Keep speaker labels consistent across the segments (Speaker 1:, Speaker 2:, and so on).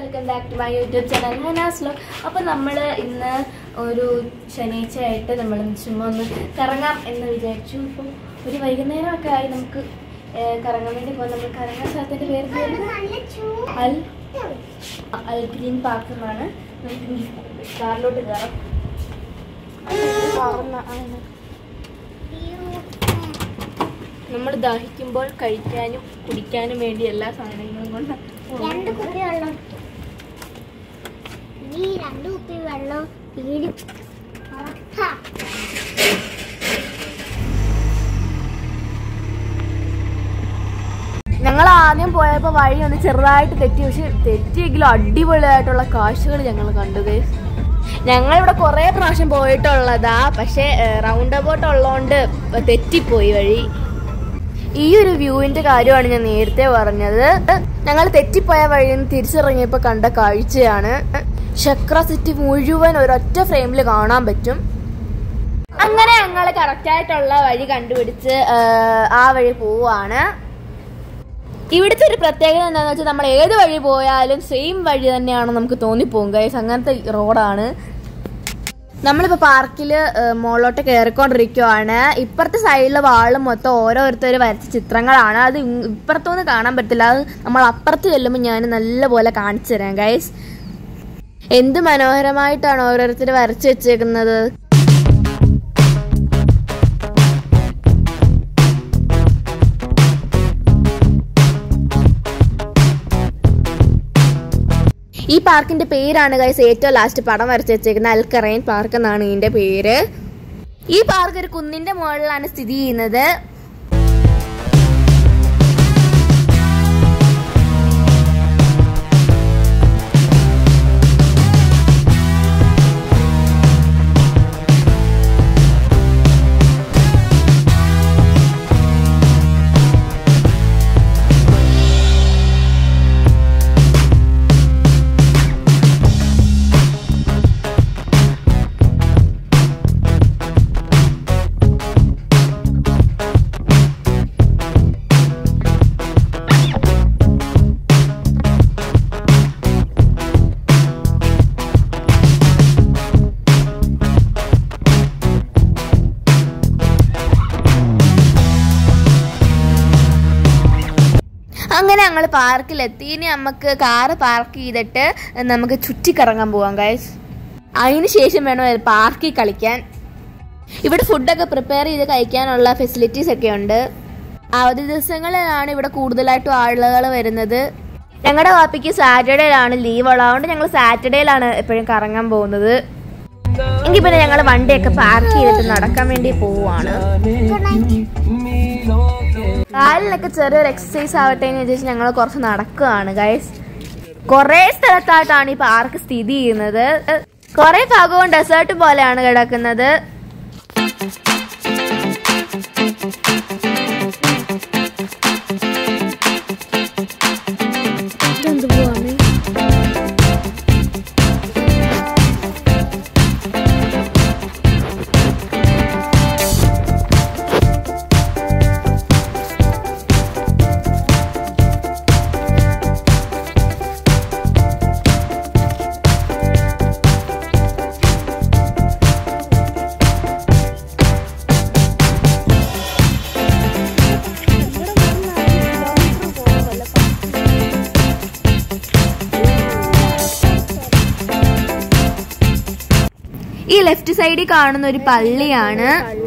Speaker 1: Welcome back to my YouTube channel ഹനാസ്ലോ അപ്പോൾ നമ്മൾ ഇന്ന് ഒരു ശനിയാഴ്ചയായിട്ട് നമ്മൾ ചുമ്മാ ഒന്ന് കറങ്ങാം എന്ന് വിചാരിച്ചു ഇപ്പോൾ ഒരു വൈകുന്നേരമൊക്കെ ആയി നമുക്ക് ഏഹ്, കറങ്ങാൻ വേണ്ടി പോകാം നമ്മൾ കറങ്ങാൻ സ്ഥലത്തിൻ്റെ പേര് പേര് അൽ അൽ ഗ്രീൻ പാർക്ക് എന്നാണ് നമുക്ക് ഇനി കാറിലോട്ട് കയറാം നമ്മൾ ദാഹിക്കുമ്പോൾ കഴിക്കാനും കുടിക്കാനും വേണ്ടി എല്ലാ സാധനങ്ങളും കൊണ്ട്
Speaker 2: രണ്ട് കുപ്പി വെള്ളം ഈ രണ്ട് കുപ്പി വെള്ളം വീട്
Speaker 1: ഞങ്ങൾ ആദ്യം പോയപ്പോൾ വഴി ഒന്ന് ചെറുതായിട്ട് തെറ്റി പക്ഷെ തെറ്റിയെങ്കിലും അടിപൊളിയായിട്ടുള്ള കാഴ്ചകൾ ഞങ്ങൾ കണ്ടു ഗൈസ് ഞങ്ങളിവിടെ കുറേ പ്രാവശ്യം പോയിട്ടുള്ളതാ പക്ഷേ റൗണ്ട് അബൌട്ട് ഉള്ളതുകൊണ്ട് തെറ്റിപ്പോയി വഴി ഈ ഒരു വ്യൂവിന്റെ കാര്യമാണ് ഞാൻ നേരത്തെ പറഞ്ഞത് ഞങ്ങൾ തെറ്റിപ്പോയ വഴിയിൽ നിന്ന് തിരിച്ചിറങ്ങിയപ്പോൾ കണ്ട കാഴ്ചയാണ് ചക്ര സിറ്റി മുഴുവൻ ഒരൊറ്റ ഫ്രെയിമിൽ കാണാൻ പറ്റും അങ്ങനെ ഞങ്ങൾ കറക്റ്റായിട്ടുള്ള വഴി കണ്ടുപിടിച്ച് ആ, ആ വഴി പോവാണ് ഇവിടുത്തെ ഒരു പ്രത്യേകത എന്താണെന്ന് വെച്ചാൽ നമ്മൾ ഏത് വഴി പോയാലും സെയിം വഴി തന്നെയാണ് നമുക്ക് തോന്നിപ്പോകും ഗൈസ് അങ്ങനത്തെ റോഡാണ് നമ്മളിപ്പോൾ പാർക്കിൽ മുകളിലോട്ട് കയറിക്കൊണ്ടിരിക്കുവാണ് ഇപ്പുറത്തെ സൈഡിലെ വാള് മൊത്തം ഓരോരുത്തർ വരച്ച ചിത്രങ്ങളാണ് അത് ഇങ് ഇപ്പുറത്തൊന്നും കാണാൻ പറ്റില്ല അത് നമ്മൾ അപ്പുറത്ത് ചെല്ലുമ്പോൾ ഞാൻ നല്ലപോലെ കാണിച്ചു തരാം ഗൈസ് എന്ത് മനോഹരമായിട്ടാണ് ഓരോരുത്തർ വരച്ചു വെച്ചേക്കുന്നത് ഈ പാർക്കിന്റെ പേരാണ് ഗൈസ് ഏറ്റവും ലാസ്റ്റ് പടം വരച്ച് വെച്ചേക്കുന്ന അൽക്കറൈൻ പാർക്ക് എന്നാണ് ഇതിന്റെ പേര് ഈ പാർക്ക് ഒരു കുന്നിന്റെ മുകളിലാണ് സ്ഥിതി ചെയ്യുന്നത് അങ്ങനെ ഞങ്ങൾ പാർക്കിലെത്തി ഇനി നമുക്ക് കാറ് പാർക്ക് ചെയ്തിട്ട് നമുക്ക് ചുറ്റിക്കറങ്ങാൻ പോവാം ഗൈസ് അതിന് ശേഷം വേണം പാർക്കിൽ കളിക്കാൻ ഇവിടെ ഫുഡൊക്കെ പ്രിപ്പയർ ചെയ്ത് കഴിക്കാനുള്ള ഫെസിലിറ്റീസ് ഒക്കെ ഉണ്ട് അവധി ദിവസങ്ങളിലാണ് ഇവിടെ കൂടുതലായിട്ടും ആളുകൾ വരുന്നത് ഞങ്ങളുടെ വാപ്പിക്ക് സാറ്റർഡേയിലാണ് ലീവ് ഉള്ളതുകൊണ്ട് ഞങ്ങൾ സാറ്റർഡേയിലാണ് എപ്പോഴും കറങ്ങാൻ പോകുന്നത് എങ്കിൽ പിന്നെ ഞങ്ങൾ വണ്ടിയൊക്കെ പാർക്ക് ചെയ്തിട്ട് നടക്കാൻ വേണ്ടി പോവുകയാണ് കാലിനൊക്കെ ചെറിയൊരു എക്സസൈസ് ആവട്ടെ എന്ന് വിചാരിച്ച് ഞങ്ങൾ കുറച്ച് നടക്കുകയാണ് ഗൈസ് കുറേ സ്ഥലത്തായിട്ടാണ് ഈ പാർക്ക് സ്ഥിതി ചെയ്യുന്നത് കുറേ ഭാഗവും ഡെസേർട്ട് പോലെയാണ് കിടക്കുന്നത് ഇതെന്ത് പോവാണ് ഈ ലെഫ്റ്റ് സൈഡിൽ കാണുന്ന ഒരു പള്ളിയാണ്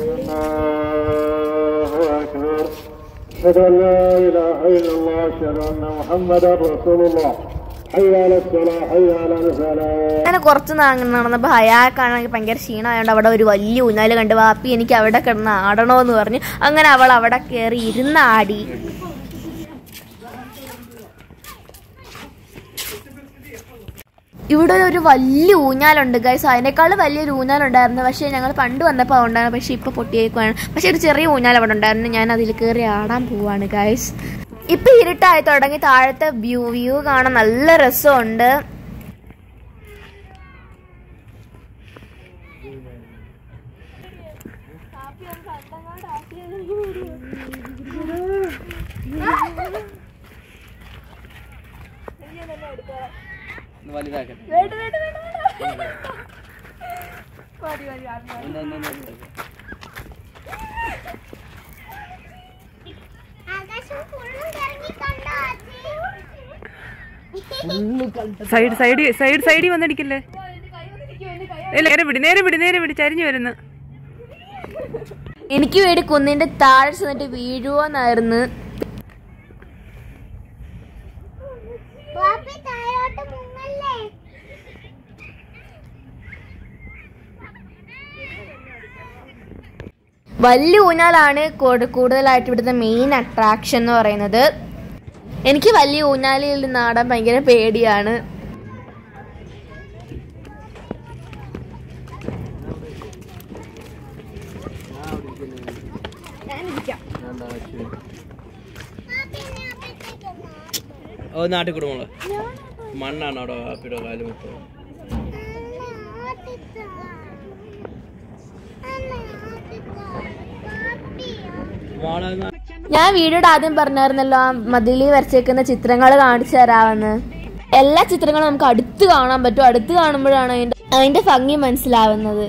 Speaker 3: أشهد أن لا إله إلا الله أشهد أن محمدا رسول الله حي على الصلاة حي على الفلاح
Speaker 1: അങ്ങനെ കുറച്ച് നാങ്ങ നടന്നപ്പോൾ അയാൾക്കാണെങ്കിൽ ഭയങ്കര ക്ഷീണമായതുകൊണ്ട് അവിടെ ഒരു വലിയ ഊഞ്ഞാല് കണ്ട് വാപ്പി എനിക്ക് അവിടെ കിടന്ന് ആടണോന്ന് പറഞ്ഞു അങ്ങനെ അവൾ അവിടെ കയറി ഇരുന്ന് ആടി ഇവിടെ ഒരു വലിയ ഊഞ്ഞാലുണ്ട് ഗൈസ് അതിനേക്കാൾ വലിയൊരു ഊഞ്ഞാലുണ്ടായിരുന്നു പക്ഷേ ഞങ്ങൾ പണ്ട് വന്നപ്പോൾ ഉണ്ടായിരുന്നു പക്ഷേ ഇപ്പോൾ പൊട്ടിയേക്കുവാണ് പക്ഷേ ഒരു ചെറിയ ഊഞ്ഞാൽ അവിടെ ഉണ്ടായിരുന്നു ഞാൻ അതിൽ കയറി ആടാൻ പോവാണ് ഗൈസ് ഇപ്പൊ ഇരുട്ടായി തുടങ്ങി താഴത്തെ വ്യൂ വ്യൂ കാണാൻ നല്ല രസമുണ്ട്
Speaker 4: ഒന്ന് വലുതാക്കട്ടെ
Speaker 1: വേണ്ട വേണ്ട വേണ്ട വേണ്ട മതി മതി അത് മതി.
Speaker 4: ഒന്ന് ഒന്ന് ഒന്ന് വലുതാക്ക്.
Speaker 2: ആകാശം ഫുള്ളും കറങ്ങി കണ്ടോ ആച്ചി?
Speaker 5: സൈഡ് സൈഡ് സൈഡ് സൈഡിൽ വന്നടിക്കല്ലേ ഇല്ല നേരെ പിടി നേരെ പിടി നേരെ പിടി ചരിഞ്ഞു വരുന്നു
Speaker 1: എനിക്ക് വേണ്ടി കുന്നിന്റെ താഴെ ചെന്നിട്ട് വീഴുവോന്നായിരുന്നു
Speaker 2: വാപ്പി താഴോട്ട് മുങ്ങല്ലേ
Speaker 1: വലിയ ഊഞ്ഞാലാണ് കൂട്- കൂടുതലായിട്ട് ഇവിടുത്തെ മെയിൻ അട്രാക്ഷൻ എന്ന് പറയുന്നത് എനിക്ക് വലിയ ഊഞ്ഞാലിൽ നാടാൻ ഭയങ്കര പേടിയാണ്
Speaker 4: ഞാൻ ദാ വെച്ചു.
Speaker 2: വാപ്പി എന്നെ അപ്പഴത്തേക്ക് ഒന്ന്
Speaker 4: ഓ നാട്ടിൽ കൊടുമോളെ മണ്ണാണ് അവിടെ വാപ്പിയുടെ കാല് മൊത്തം മോളെ ഒന്ന്
Speaker 1: ഞാൻ വീഡിയോയുടെ ആദ്യം പറഞ്ഞായിരുന്നല്ലോ ആ മതിലിൽ വരച്ചേക്കുന്ന ചിത്രങ്ങൾ കാണിച്ചു തരാമെന്ന് എല്ലാ ചിത്രങ്ങളും നമുക്ക് അടുത്ത് കാണാൻ പറ്റും അടുത്ത് കാണുമ്പോഴാണ് അതിന്റെ അതിന്റെ ഭംഗി മനസ്സിലാവുന്നത്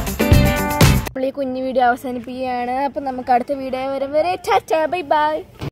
Speaker 1: അപ്പോൾ ഈ കുഞ്ഞു വീഡിയോ അവസാനിപ്പിക്കുകയാണ് അപ്പം നമുക്ക് അടുത്ത വീഡിയോ വരെ വരെ ബൈ ബൈ